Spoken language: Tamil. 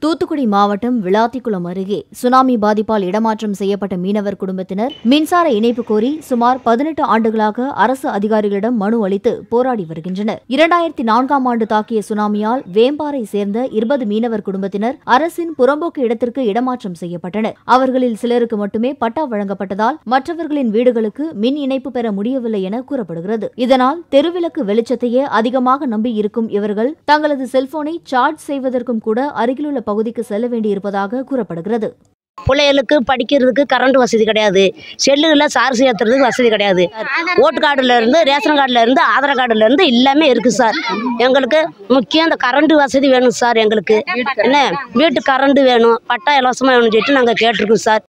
தூத்துக்குடி மாவட்டம் விளாத்திக்குளம் அருகே சுனாமி பாதிப்பால் இடமாற்றம் செய்யப்பட்ட மீனவர் குடும்பத்தினர் மின்சார இணைப்பு கோரி சுமார் பதினெட்டு ஆண்டுகளாக அரசு அதிகாரிகளிடம் மனு அளித்து போராடி வருகின்றனர் இரண்டாயிரத்தி நான்காம் ஆண்டு தாக்கிய சுனாமியால் வேம்பாறை சேர்ந்த இருபது மீனவர் குடும்பத்தினர் அரசின் புறம்போக்கு இடத்திற்கு இடமாற்றம் செய்யப்பட்டனர் அவர்களில் சிலருக்கு மட்டுமே பட்டா வழங்கப்பட்டதால் மற்றவர்களின் வீடுகளுக்கு மின் இணைப்பு பெற முடியவில்லை என கூறப்படுகிறது இதனால் தெருவிளக்கு வெளிச்சத்தையே அதிகமாக நம்பி இருக்கும் இவர்கள் தங்களது செல்போனை சார்ஜ் செய்வதற்கும் கூட அருகிலுள்ள பகுதிக்கு செல்ல வேண்டியிருப்பதாக கூறப்படுகிறது பிள்ளைகளுக்கு படிக்கிறதுக்கு கரண்ட் வசதி கிடையாது செல்லுகளில் சார்ஜ் ஏற்றுறதுக்கு வசதி கிடையாது ஓட்டு கார்டுல இருந்து ரேஷன் கார்டுல இருந்து ஆதார் கார்டுல இருந்து எல்லாமே இருக்கு சார் எங்களுக்கு முக்கியம் இந்த கரண்ட் வசதி வேணும் சார் எங்களுக்கு என்ன வீட்டு கரண்ட் வேணும் பட்டா இலவசமாக வேணும்னு சொல்லிட்டு நாங்கள் கேட்டிருக்கோம் சார்